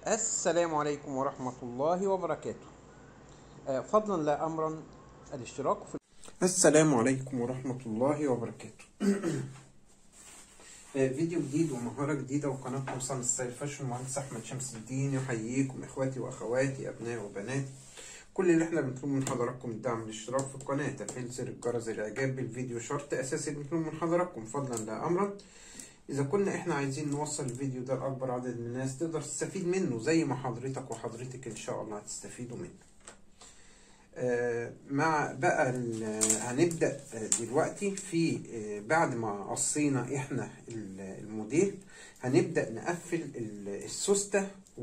السلام عليكم ورحمة الله وبركاته آه، فضلا لا أمرا الاشتراك في السلام عليكم ورحمة الله وبركاته آه، فيديو جديد ومهارة جديدة وقناة صن ستايل فاشن مهندس أحمد شمس الدين يحييكم إخواتي وأخواتي أبنائي وبناتي كل اللي احنا بنطلبه من حضراتكم الدعم الاشتراك في القناة تفعيل زر الجرس الإعجاب بالفيديو شرط أساسي بنطلبه من حضراتكم فضلا لا أمرا إذا كنا إحنا عايزين نوصل الفيديو ده لأكبر عدد من الناس تقدر تستفيد منه زي ما حضرتك وحضرتك إن شاء الله هتستفيدوا منه. آه مع بقى ال- هنبدأ آه، دلوقتي في آه، بعد ما قصينا إحنا ال- الموديل هنبدأ نقفل ال- السوستة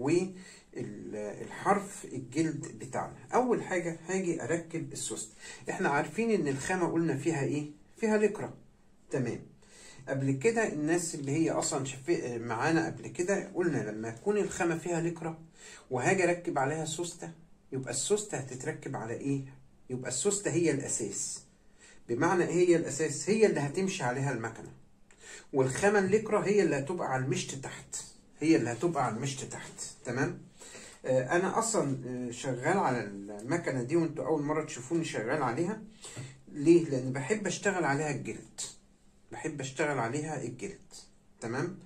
والحرف الجلد بتاعنا. أول حاجة هاجي أركب السوستة. إحنا عارفين إن الخامة قلنا فيها إيه؟ فيها لكرة. تمام. قبل كده الناس اللي هي اصلا شف... معانا قبل كده قلنا لما يكون الخامه فيها لكرة وهاجي اركب عليها سوسته يبقى السوسته هتتركب على ايه يبقى السوسته هي الاساس بمعنى ايه هي الاساس هي اللي هتمشي عليها المكنه والخامه اللكرة هي اللي هتبقى على المشط تحت هي اللي هتبقى على المشط تحت تمام آه، انا اصلا آه، شغال على المكنه دي وانتوا اول مره تشوفوني شغال عليها ليه لان بحب اشتغل عليها الجلد بحب اشتغل عليها الجلد تمام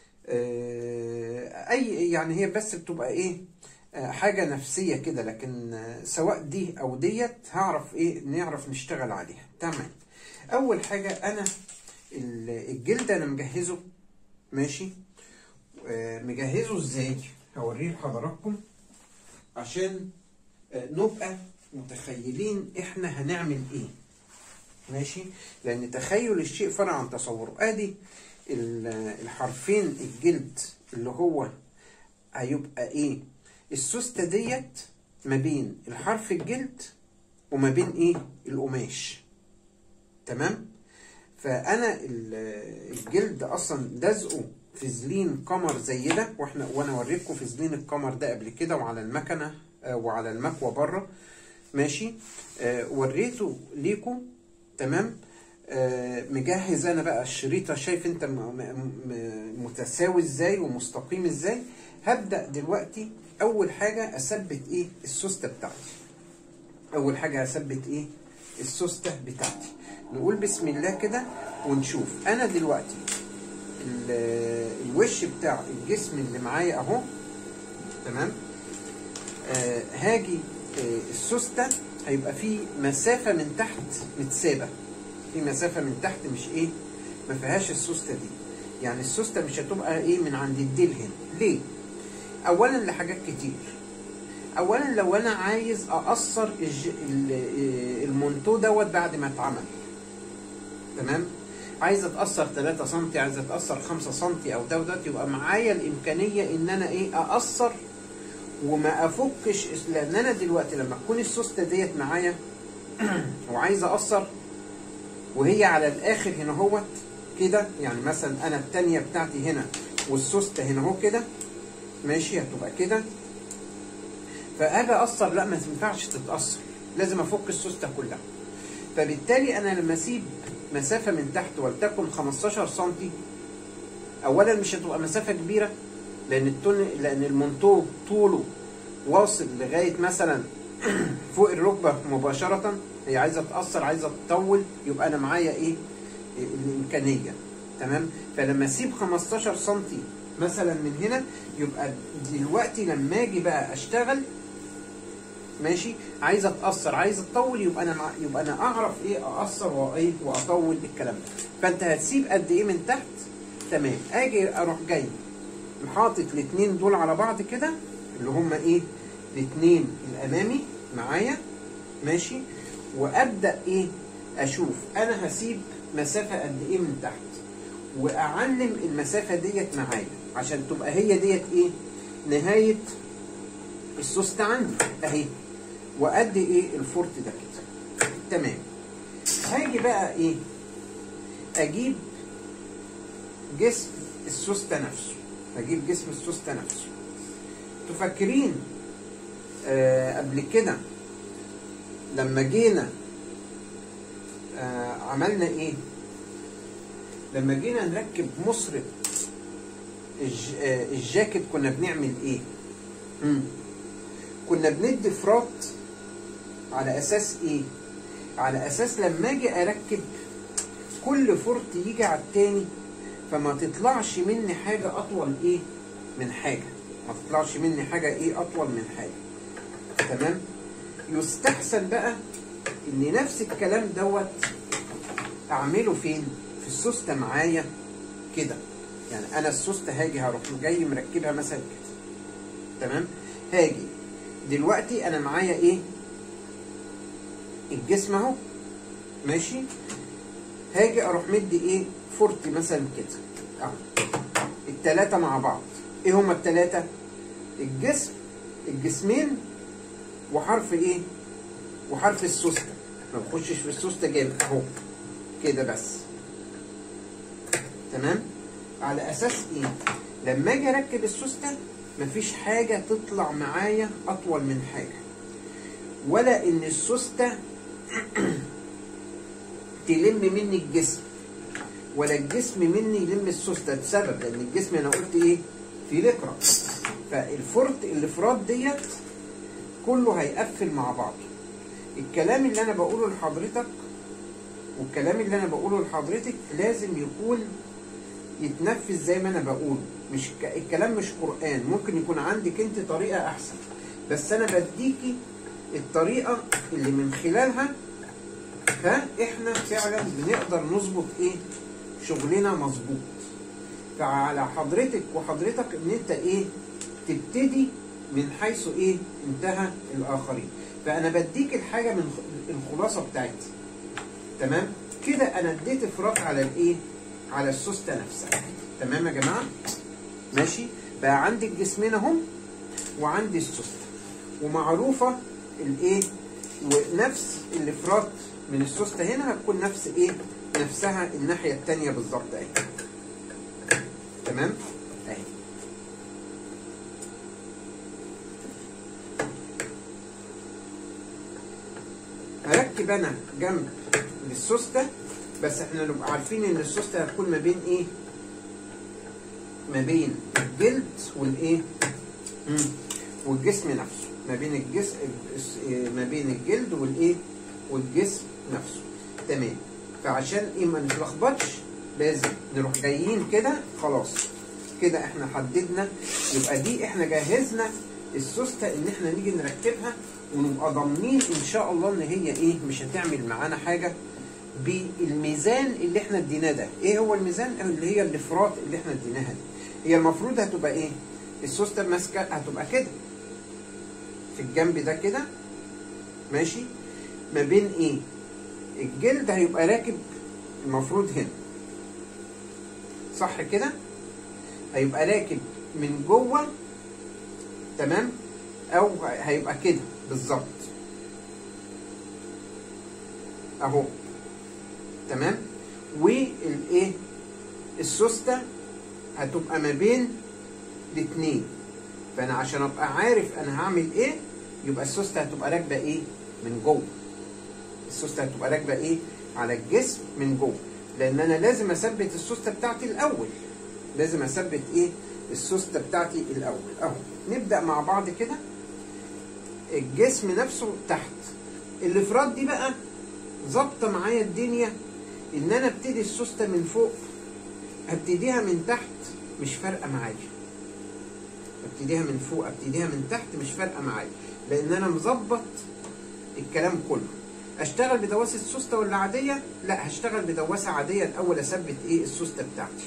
آه، اي يعني هي بس بتبقى ايه آه، حاجة نفسية كده لكن آه، سواء دي او ديت هعرف ايه نعرف نشتغل عليها تمام اول حاجة انا ال- الجلد انا مجهزه ماشي آه، مجهزه ازاي هوريه لحضراتكم عشان آه، نبقى متخيلين احنا هنعمل ايه ماشي لان تخيل الشيء فرع عن تصوره ادي ال- الحرفين الجلد اللي هو هيبقى ايه السوستة ديت ما بين الحرف الجلد وما بين ايه القماش تمام فانا ال- الجلد اصلا لازقه في زلين قمر زي ده واحنا وانا اوريكم في زلين القمر ده قبل كده وعلى المكنه آه، وعلى المكوى بره ماشي آه وريته ليكم تمام آه مجهز انا بقى الشريطه شايف انت م- م- م- متساوي ازاي ومستقيم ازاي هبدا دلوقتي اول حاجه اثبت ايه السوسته بتاعتي اول حاجه هثبت ايه السوسته بتاعتي نقول بسم الله كده ونشوف انا دلوقتي ال- الوش بتاع الجسم اللي معايا اهو تمام آه هاجي آه السوسته هيبقى في مسافه من تحت متسابه في مسافه من تحت مش ايه ما فيهاش السوسته دي يعني السوسته مش هتبقى ايه من عند الديل هنا ليه اولا لحاجات كتير اولا لو انا عايز اقصر الج... ال- المونتو دوت بعد ما اتعمل تمام عايز اتاثر 3 سم عايز اتاثر 5 سم او ده وده يبقى معايا الامكانيه ان انا ايه اقصر وما افكش لان انا دلوقتي لما تكون السوسته ديت معايا وعايز اقصر وهي على الاخر هنا اهوت كده يعني مثلا انا التانية بتاعتي هنا والسوسته هنا اهو كده ماشي هتبقى كده فاجي اقصر لا ما ينفعش تتاثر لازم افك السوسته كلها فبالتالي انا لما اسيب مسافه من تحت ولتكن 15 سم اولا مش هتبقى مسافه كبيره لان التون لان المونتو طوله واصل لغايه مثلا فوق الركبه مباشره هي عايزه تاثر عايزه تطول يبقى انا معايا ايه الامكانيه تمام فلما اسيب 15 سم مثلا من هنا يبقى دلوقتي لما اجي بقى اشتغل ماشي عايزه اتاثر عايزه تطول يبقى انا مع... يبقى انا اعرف ايه اقصر وايه واطول الكلام ده فانت هتسيب قد ايه من تحت تمام اجي اروح جاي حاطط الاثنين دول على بعض كده اللي هما ايه الاثنين الامامي معايا ماشي وابدا ايه اشوف انا هسيب مسافه قد ايه من تحت واعلم المسافه ديت معايا عشان تبقى هي ديت ايه نهايه السوست عندي اهي وقد ايه الفورت ده كده تمام هاجي بقى ايه اجيب جسم السوستة نفسه اجيب جسم السوستة نفسه تفكرين آه قبل كده لما جينا آه عملنا ايه لما جينا نركب مصرف الج... آه الجاكيت كنا بنعمل ايه مم. كنا بندي فرات على اساس ايه على اساس لما اجي اركب كل فرط يجي على التاني فما تطلعش مني حاجة اطول ايه من حاجة ما تطلعش مني حاجة ايه اطول من حاجة تمام يستحسن بقى ان نفس الكلام دوت اعمله فين في السوستة معايا كده يعني انا السوستة هاجي هروح جاي مركبها مثلا كده تمام هاجي دلوقتي انا معايا ايه الجسم اهو ماشي هاجي اروح مدي ايه فورتي مثلا كده اهو التلاتة مع بعض ايه هما التلاتة الجسم الجسمين وحرف ايه وحرف السوستة ما بخشش في السوستة جامد اهو كده بس تمام على اساس ايه لما اجي اركب السوستة مفيش حاجة تطلع معايا اطول من حاجة ولا ان السوستة تلم مني الجسم ولا الجسم مني يلم السوستة بسبب لان الجسم انا قلت ايه في لكرة فالفرط الافراد ديت كله هيقفل مع بعضه الكلام اللي انا بقوله لحضرتك والكلام اللي انا بقوله لحضرتك لازم يكون يتنفذ زي ما انا بقوله مش ك... الكلام مش قرآن ممكن يكون عندك انت طريقة احسن بس انا بديكي الطريقة اللي من خلالها ها احنا فعلا بنقدر نظبط ايه شغلنا مظبوط فعلى حضرتك وحضرتك ان انت ايه تبتدي من حيث ايه انتهى الاخرين فانا بديك الحاجة من الخلاصة بتاعتي تمام كده انا اديت افراط على الايه على السوستة نفسها تمام يا جماعة ماشي بقى عندي الجسمين اهم وعندي السوستة ومعروفة الايه ونفس الافراط من السوستة هنا هتكون نفس ايه نفسها الناحية التانية بالظبط اهي تمام اهي هركب انا جنب للسوستة بس احنا نبقى عارفين ان السوستة هتكون ما بين ايه ما بين الجلد والايه مم. والجسم نفسه ما بين الجسم ما بين الجلد والايه والجسم نفسه تمام فعشان ايه ما نتلخبطش لازم نروح جايين كده خلاص كده احنا حددنا يبقى دي احنا جهزنا السوستة ان احنا نيجي نركبها ونبقى ضامنين ان شاء الله ان هي ايه مش هتعمل معانا حاجة بالميزان اللي احنا اديناه ده ايه هو الميزان اللي هي الافراط اللي احنا اديناها دي هي المفروض هتبقى ايه السوستة ماسكة هتبقى كده في الجنب ده كده ماشي ما بين ايه الجلد هيبقى راكب المفروض هنا صح كده هيبقى راكب من جوه تمام او هيبقى كده بالظبط اهو تمام والايه السوستة هتبقى ما بين الاتنين فانا عشان ابقى عارف انا هعمل ايه يبقى السوستة هتبقى راكبة ايه من جوه السوستة هتبقى راكبة ايه على الجسم من جوه لان انا لازم اثبت السوستة بتاعتي الاول لازم اثبت ايه السوستة بتاعتي الاول اهو نبدأ مع بعض كده الجسم نفسه تحت الافراد دي بقى ظابطه معايا الدنيا ان انا ابتدي السوستة من فوق ابتديها من تحت مش فارقه معايا ابتديها من فوق ابتديها من تحت مش فارقه معايا لان انا مظبط الكلام كله اشتغل بدواسه سوستة ولا عاديه لا هشتغل بدواسه عاديه الاول اثبت ايه السوستة بتاعتي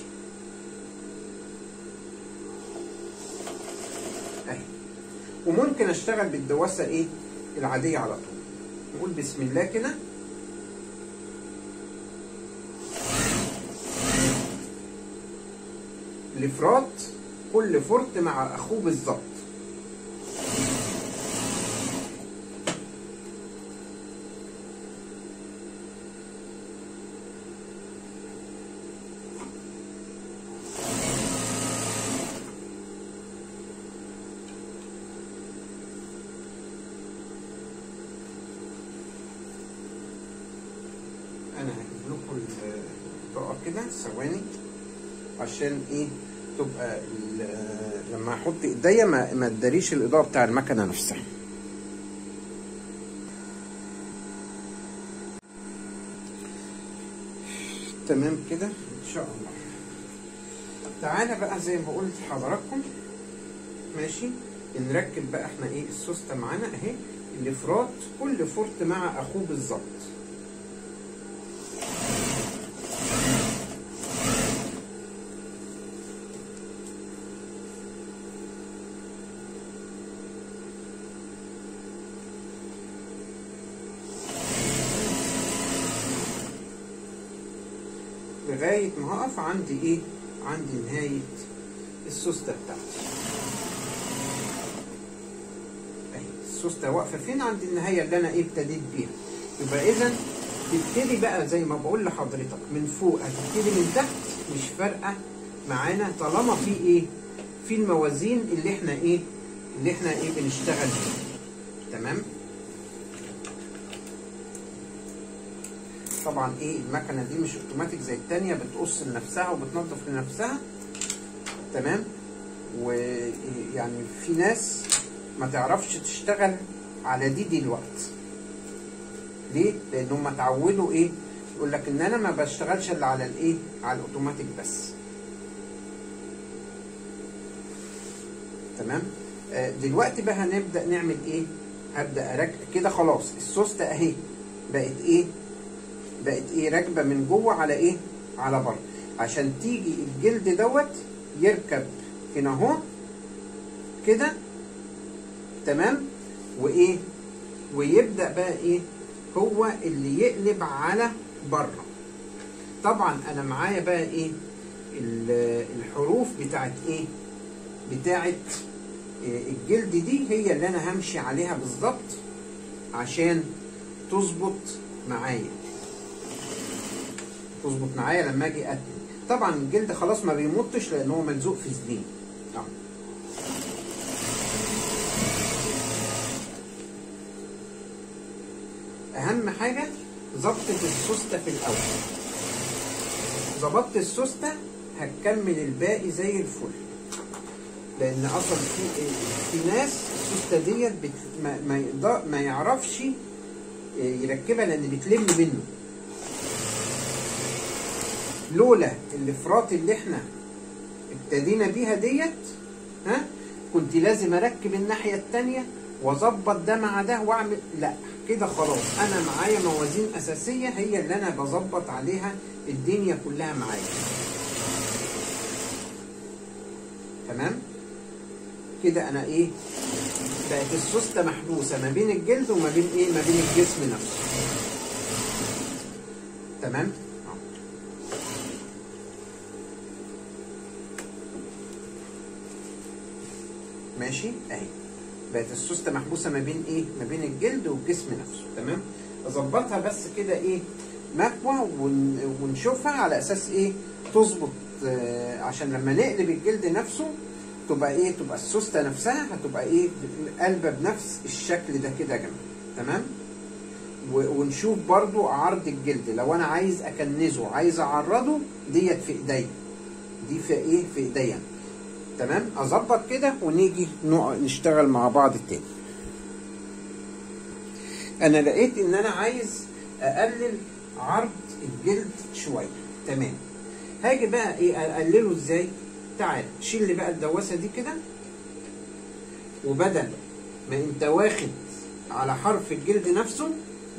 اهي وممكن اشتغل بالدواسه ايه العاديه على طول نقول بسم الله كده الافراط كل فرط مع اخوه بالظبط انا هجيب لكم البطاقه كده ثواني عشان ايه تبقى ال- لما احط ايديا ما ما تداريش الاضاءه بتاع المكنه نفسها تمام كده ان شاء الله تعالى بقى زي ما قلت لحضراتكم ماشي نركب بقى احنا ايه السوسته معانا اهي الافراط كل فرط مع اخوه بالظبط لغايه ما هقف عندي ايه عندي نهايه السوسته بتاعتي اهي السوسته واقفه فين عند النهايه اللي انا ايه ابتديت بيها يبقى اذا تبتدي بقى زي ما بقول لحضرتك من فوق هتبتدي من تحت مش فارقه معانا طالما في ايه في الموازين اللي احنا ايه اللي احنا ايه بنشتغل بيها تمام طبعا ايه المكنه دي مش اوتوماتيك زي التانية بتقص لنفسها وبتنظف لنفسها تمام ويعني في ناس ما تعرفش تشتغل على دي دلوقتي ليه؟ لان هم اتعودوا ايه؟ يقول لك ان انا ما بشتغلش الا على الايه؟ على الاوتوماتيك بس. تمام؟ آه دلوقتي بقى هنبدا نعمل ايه؟ هبدا اركب كده خلاص السوسته اهي بقت ايه؟ بقت ايه راكبه من جوه على ايه؟ على بره عشان تيجي الجلد دوت يركب هنا اهو كده تمام وايه ويبدا بقى ايه هو اللي يقلب على بره طبعا انا معايا بقى ايه ال- الحروف بتاعت ايه بتاعت إيه الجلد دي هي اللي انا همشي عليها بالظبط عشان تظبط معايا تظبط معايا لما اجي اتني طبعا الجلد خلاص ما بيمطش لان هو ملزوق في سليم اهو اهم حاجه ظبطة السوسته في الاول ظبطت السوسته هتكمل الباقي زي الفل لان اصلا في في ناس السوسته ديت بت... ما ما, يقدر ما يعرفش يركبها لان بتلم منه لولا الافراط اللي احنا ابتدينا بيها ديت ها كنت لازم اركب الناحيه التانيه واظبط ده مع ده واعمل لا كده خلاص انا معايا موازين اساسيه هي اللي انا بظبط عليها الدنيا كلها معايا تمام كده انا ايه بقت السوسته محبوسه ما بين الجلد وما بين ايه ما بين الجسم نفسه تمام ماشي اهي بقت السوسته محبوسه ما بين ايه ما بين الجلد والجسم نفسه تمام اظبطها بس كده ايه مكوى ون- ونشوفها على اساس ايه تظبط آه، عشان لما نقلب الجلد نفسه تبقى ايه تبقى السوسته نفسها هتبقى ايه قلبه بنفس الشكل ده كده يا جماعه تمام و- ونشوف برضو عرض الجلد لو انا عايز اكنزه عايز اعرضه ديت في ايديا دي في ايه في ايديا تمام اظبط كده ونيجي نقع- نشتغل مع بعض تاني انا لقيت ان انا عايز اقلل عرض الجلد شويه تمام هاجي بقى ايه اقلله ازاي تعال شيل لي بقى الدواسه دي كده وبدل ما انت واخد على حرف الجلد نفسه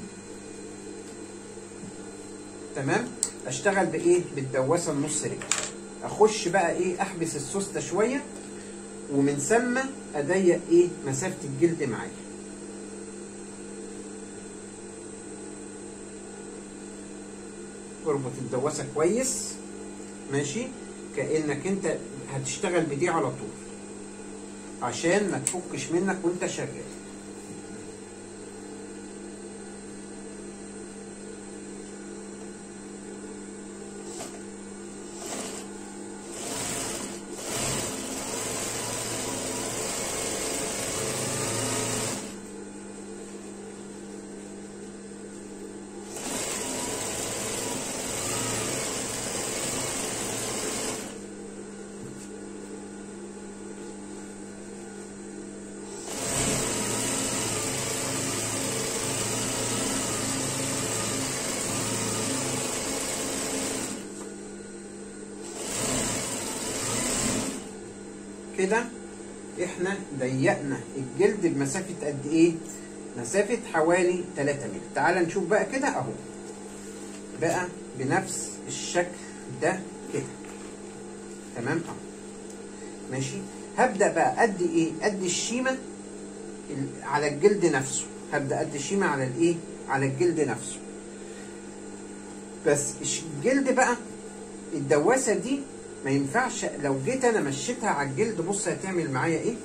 تمام اشتغل بايه بالدواسه النص رجل اخش بقى ايه احبس السوسته شويه ومن ثم اضيق ايه مسافه الجلد معايا اربط الدواسه كويس ماشي كانك انت هتشتغل بدي على طول عشان ما تفكش منك وانت شغال كده احنا ضيقنا الجلد بمسافة قد ايه؟ مسافة حوالي 3 متر تعال نشوف بقى كده اهو بقى بنفس الشكل ده كده تمام اهو ماشي هبدأ بقى ادي ايه؟ ادي الشيمة على الجلد نفسه هبدأ ادي الشيمة على الايه؟ على الجلد نفسه بس الجلد بقى الدواسة دي ما ينفعش لو جيت انا مشيتها على الجلد بص هتعمل معايا ايه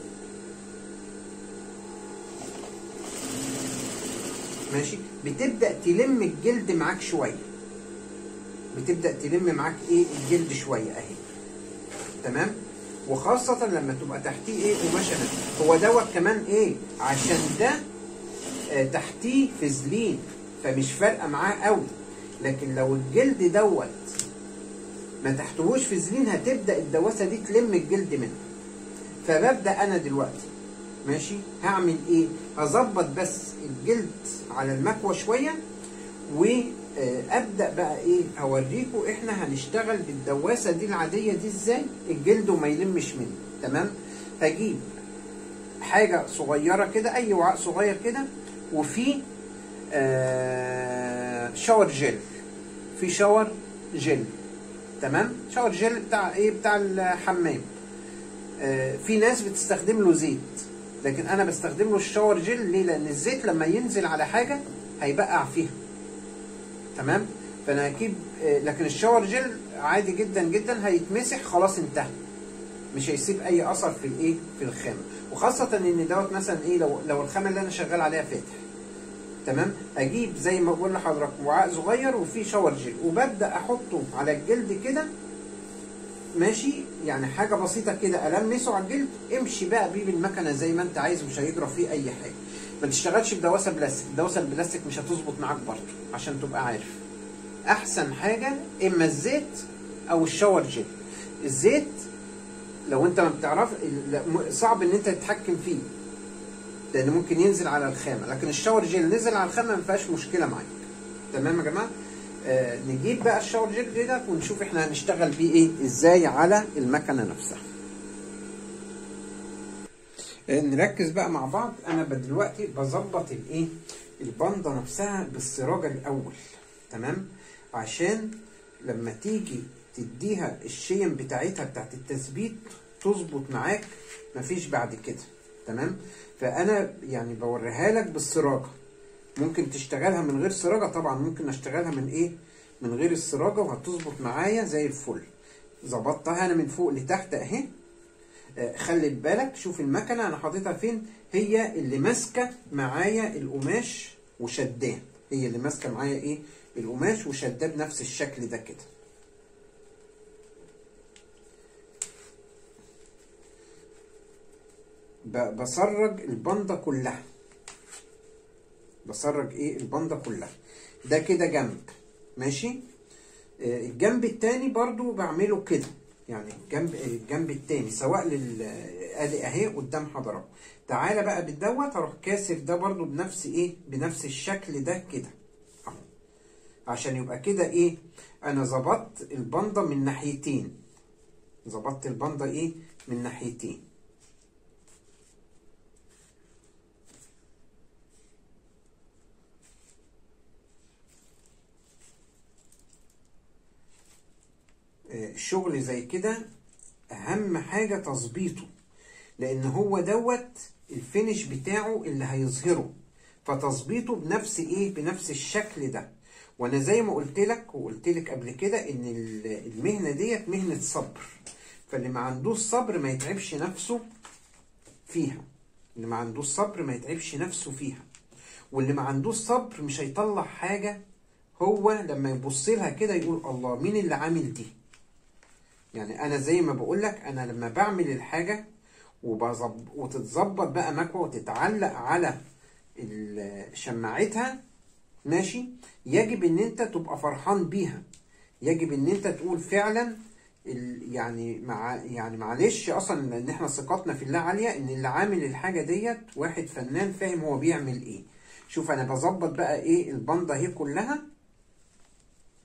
ماشي بتبدا تلم الجلد معاك شويه بتبدا تلم معاك ايه الجلد شويه اهي تمام وخاصة لما تبقى تحتيه ايه قماشة هو دوت كمان ايه عشان ده آه تحتيه فازلين فمش فارقة معاه قوي لكن لو الجلد دوت ما تحتهوش فازلين هتبدا الدواسه دي تلم الجلد منه فببدا انا دلوقتي ماشي هعمل ايه هظبط بس الجلد على المكوى شويه وابدا بقى ايه اوريكم احنا هنشتغل بالدواسه دي العاديه دي ازاي الجلد وما يلمش منه تمام هجيب حاجه صغيره كده اي وعاء صغير كده وفي آه شاور جل في شاور جل تمام شاور جل بتاع ايه بتاع الحمام آه في ناس بتستخدم له زيت لكن انا بستخدم له الشاور جل ليه لان الزيت لما ينزل على حاجه هيبقع فيها تمام فانا اجيب آه لكن الشاور جل عادي جدا جدا هيتمسح خلاص انتهى مش هيسيب اي اثر في الايه في الخامه وخاصه ان دوت مثلا ايه لو لو الخامه اللي انا شغال عليها فاتح تمام اجيب زي ما بقول لحضرتك وعاء صغير وفيه شاور جل وببدا احطه على الجلد كده ماشي يعني حاجه بسيطه كده المسه على الجلد امشي بقى بيه بالمكنه زي ما انت عايز مش هيجرى فيه اي حاجه ما تشتغلش بدواسه بلاستيك الدواسه البلاستيك مش هتظبط معاك برضه عشان تبقى عارف احسن حاجه اما الزيت او الشاور جل الزيت لو انت ما بتعرف صعب ان انت تتحكم فيه لان ممكن ينزل على الخامه لكن الشاور جيل نزل على الخامه ما فيهاش مشكله معاك تمام يا جماعه آه نجيب بقى الشاور جيل ده ونشوف احنا هنشتغل بيه ايه ازاي على المكنه نفسها آه نركز بقى مع بعض انا دلوقتي بظبط الايه البنده نفسها بالسراجه الاول تمام عشان لما تيجي تديها الشيم بتاعتها بتاعت التثبيت تظبط معاك مفيش بعد كده تمام فانا يعني بوريها لك بالسراجه ممكن تشتغلها من غير سراجه طبعا ممكن اشتغلها من ايه من غير السراجه وهتظبط معايا زي الفل ظبطتها انا من فوق لتحت اهي آه خلي بالك شوف المكنه انا حاططها فين هي اللي ماسكه معايا القماش وشداه هي اللي ماسكه معايا ايه القماش وشداه بنفس الشكل ده كده بسرج البنده كلها بسرج ايه البنده كلها ده كده جنب ماشي آه الجنب التاني برضو بعمله كده يعني الجنب الجنب التاني سواء لل ادي اهي قدام حضراتكم تعالى بقى بالدوت اروح كاسر ده برضو بنفس ايه بنفس الشكل ده كده اهو عشان يبقى كده ايه انا ظبطت البنده من ناحيتين ظبطت البنده ايه من ناحيتين الشغل زي كده اهم حاجة تظبيطه لان هو دوت الفينش بتاعه اللي هيظهره فتظبيطه بنفس ايه بنفس الشكل ده وانا زي ما قلت لك وقلت لك قبل كده ان المهنة ديت مهنة صبر فاللي ما عندوش صبر ما يتعبش نفسه فيها اللي ما عندوش صبر ما يتعبش نفسه فيها واللي ما عندوش صبر مش هيطلع حاجة هو لما يبص لها كده يقول الله مين اللي عامل دي يعني انا زي ما بقول لك انا لما بعمل الحاجه وبظب وتتظبط بقى مكوى وتتعلق على شماعتها ماشي يجب ان انت تبقى فرحان بيها يجب ان انت تقول فعلا يعني مع يعني معلش اصلا لان احنا ثقتنا في الله عاليه ان اللي عامل الحاجه ديت واحد فنان فاهم هو بيعمل ايه شوف انا بظبط بقى ايه البنده اهي كلها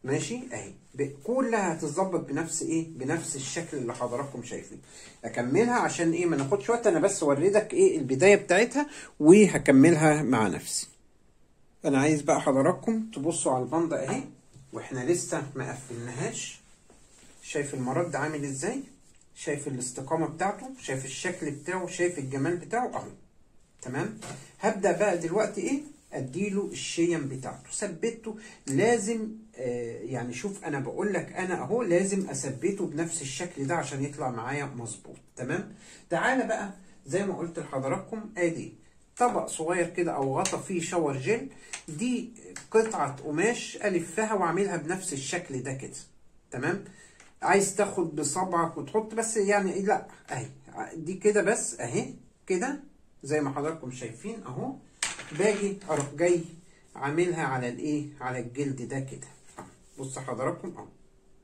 ماشي اهي ب- كلها هتتظبط بنفس ايه بنفس الشكل اللي حضراتكم شايفين اكملها عشان ايه ما ناخدش وقت انا بس اوريدك ايه البدايه بتاعتها وهكملها مع نفسي انا عايز بقى حضراتكم تبصوا على الباندا اهي واحنا لسه ما قفلناهاش شايف المرد عامل ازاي شايف الاستقامه بتاعته شايف الشكل بتاعه شايف الجمال بتاعه اهو تمام هبدا بقى دلوقتي ايه اديله الشيم بتاعته ثبته لازم آه يعني شوف انا بقول لك انا اهو لازم اثبته بنفس الشكل ده عشان يطلع معايا مظبوط تمام تعالى بقى زي ما قلت لحضراتكم ادي طبق صغير كده او غطا فيه شاور جل دي قطعه قماش الفها واعملها بنفس الشكل ده كده تمام عايز تاخد بصبعك وتحط بس يعني إيه، لا اهي دي كده بس اهي كده زي ما حضراتكم شايفين اهو باجي اروح جاي عاملها على الايه على الجلد ده كده أهو. بص حضراتكم اهو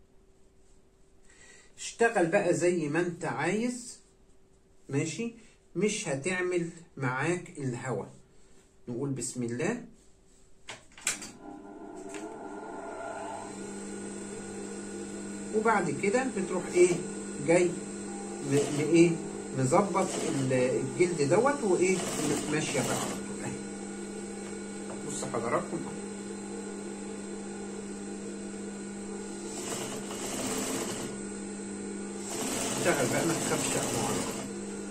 اشتغل بقى زي ما انت عايز ماشي مش هتعمل معاك الهوا نقول بسم الله وبعد كده بتروح ايه جاي م- م- ايه مظبط ال- الجلد دوت وايه ماشيه بقى على طول اهي بص حضراتكم اهو اشتغل بقى ما تخافش اهو على طول.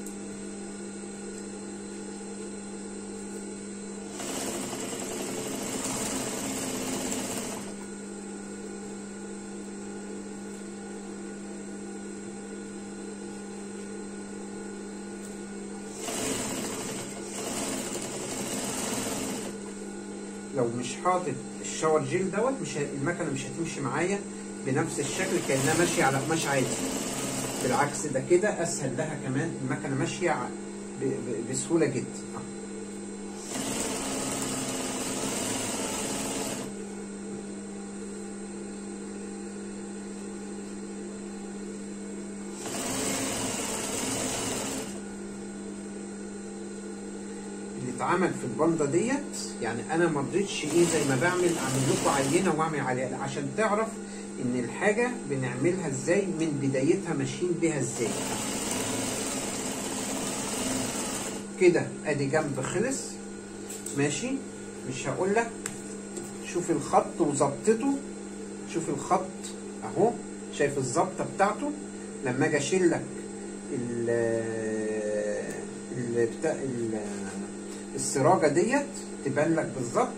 لو مش حاطط الشاور جيل دوت مش ه- المكنه مش هتمشي معايا بنفس الشكل كانها ماشيه على قماش عادي بالعكس ده كده اسهل لها كمان المكنه ماشيه ع- ب- ب- بسهوله جدا آه. اللي اتعمل في الباندا ديت يعني انا ما رضيتش ايه زي ما بعمل اعمل لكم عينه واعمل عليها لا، عشان تعرف ان الحاجه بنعملها ازاي من بدايتها ماشيين بيها ازاي كده ادي جنب خلص ماشي مش هقول لك شوف الخط وظبطته شوف الخط اهو شايف الظبطه بتاعته لما اجي اشيل لك ال ال بتاع ال السراجه ديت تبان لك بالظبط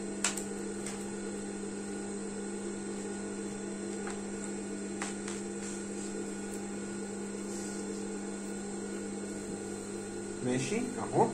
ماشي اهو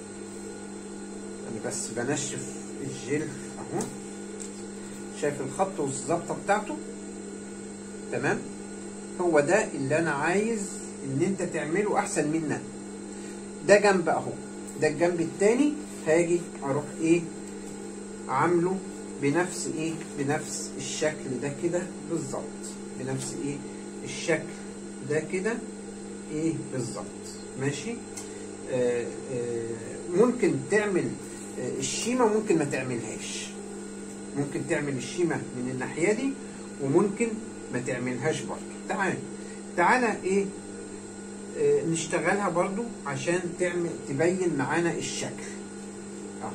انا بس بنشف الجل اهو شايف الخط والظبطه بتاعته تمام هو ده اللي انا عايز ان انت تعمله احسن مني ده جنب اهو ده الجنب التاني هاجي اروح ايه عامله بنفس ايه بنفس الشكل ده كده بالظبط بنفس ايه الشكل ده كده ايه بالظبط ماشي آه آه ممكن تعمل آه الشيمة وممكن ما تعملهاش ممكن تعمل الشيمة من الناحية دي وممكن ما تعملهاش برضو تعال تعالى ايه آه نشتغلها برضو عشان تعمل تبين معانا الشكل آه.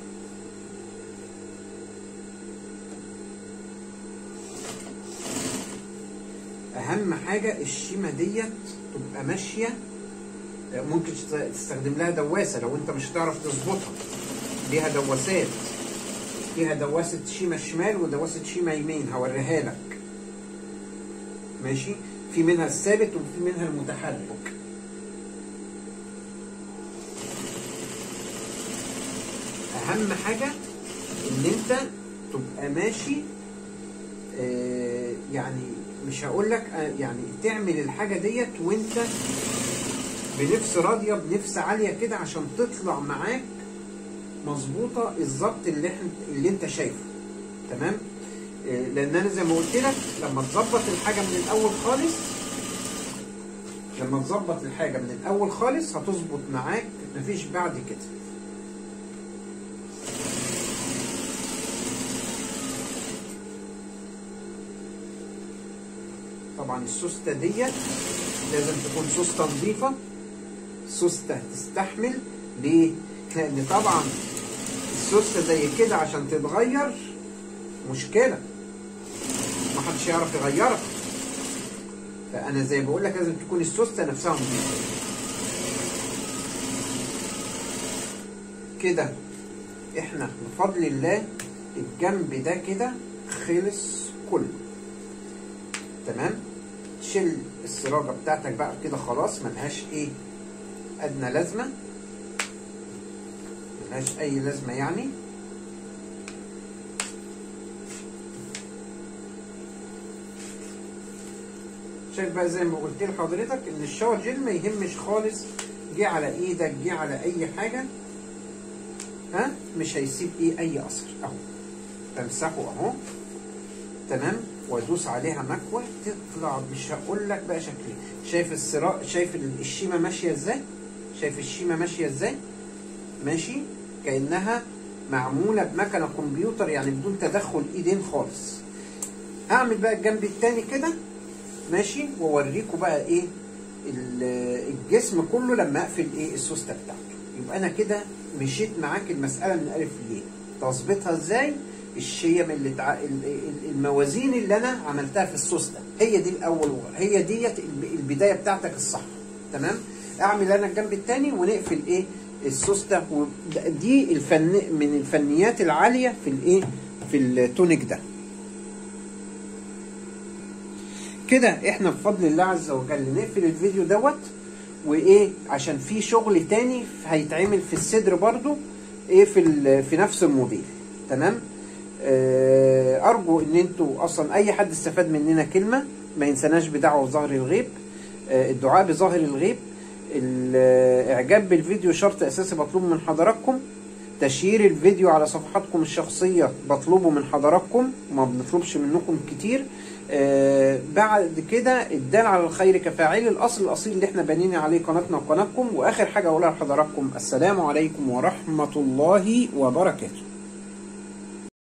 اهم حاجة الشيمة ديت تبقى ماشية آه، ممكن تست- تستخدم لها دواسة لو انت مش هتعرف تظبطها ليها دواسات فيها دواسة شيمة شمال ودواسة شيمة يمين هوريها لك ماشي في منها الثابت وفي منها المتحرك اهم حاجة ان انت تبقى ماشي آه، يعني مش هقول لك آه، يعني تعمل الحاجة ديت وانت بنفس راضية بنفس عالية كده عشان تطلع معاك مظبوطة الظبط اللي احنا اللي انت شايفه تمام آه، لان انا زي ما قلت لك لما تظبط الحاجة من الاول خالص لما تظبط الحاجة من الاول خالص هتظبط معاك مفيش بعد كده طبعا السوستة ديت لازم تكون سوستة نظيفة سوستة تستحمل ليه؟ لأن طبعا السوستة زي كده عشان تتغير مشكلة محدش يعرف يغيرها فأنا زي بقول لك لازم تكون السوستة نفسها نظيفة كده احنا بفضل الله الجنب ده كده خلص كله تمام شيل السراجة بتاعتك بقى كده خلاص ملهاش ايه ادنى لازمة ملهاش اي لازمة يعني شايف بقى زي ما قلت لحضرتك ان الشاور جيل ما يهمش خالص جه على ايدك جه على اي حاجة ها مش هيسيب ايه اي اثر اهو تمسحه اهو تمام وادوس عليها مكوى تطلع مش هقول لك بقى شكلها شايف الصراع شايف الشيمه ماشيه ازاي شايف الشيمه ماشيه ازاي ماشي كانها معموله بمكنه كمبيوتر يعني بدون تدخل ايدين خالص اعمل بقى الجنب التاني كده ماشي واوريكم بقى ايه الجسم كله لما اقفل ايه السوسته بتاعته يبقى انا كده مشيت معاك المساله من الف ليه تظبيطها ازاي الشيم اللي تع... الموازين اللي انا عملتها في السوسته هي دي الاول هي ديت البدايه بتاعتك الصح تمام اعمل انا الجنب الثاني ونقفل ايه السوسته دي الفن من الفنيات العاليه في الايه في التونيك ده كده احنا بفضل الله عز وجل نقفل الفيديو دوت وايه عشان في شغل تاني هيتعمل في الصدر برضو ايه في في نفس الموديل تمام آه ارجو ان انتوا اصلا اي حد استفاد مننا كلمه ما ينسناش بدعوه ظهر الغيب آه الدعاء بظاهر الغيب الاعجاب بالفيديو شرط اساسي مطلوب من حضراتكم تشيير الفيديو على صفحاتكم الشخصيه بطلبه من حضراتكم ما بنطلبش منكم كتير آه بعد كده الدال على الخير كفاعل الاصل الاصيل اللي احنا بنينا عليه قناتنا وقناتكم واخر حاجه اقولها لحضراتكم السلام عليكم ورحمه الله وبركاته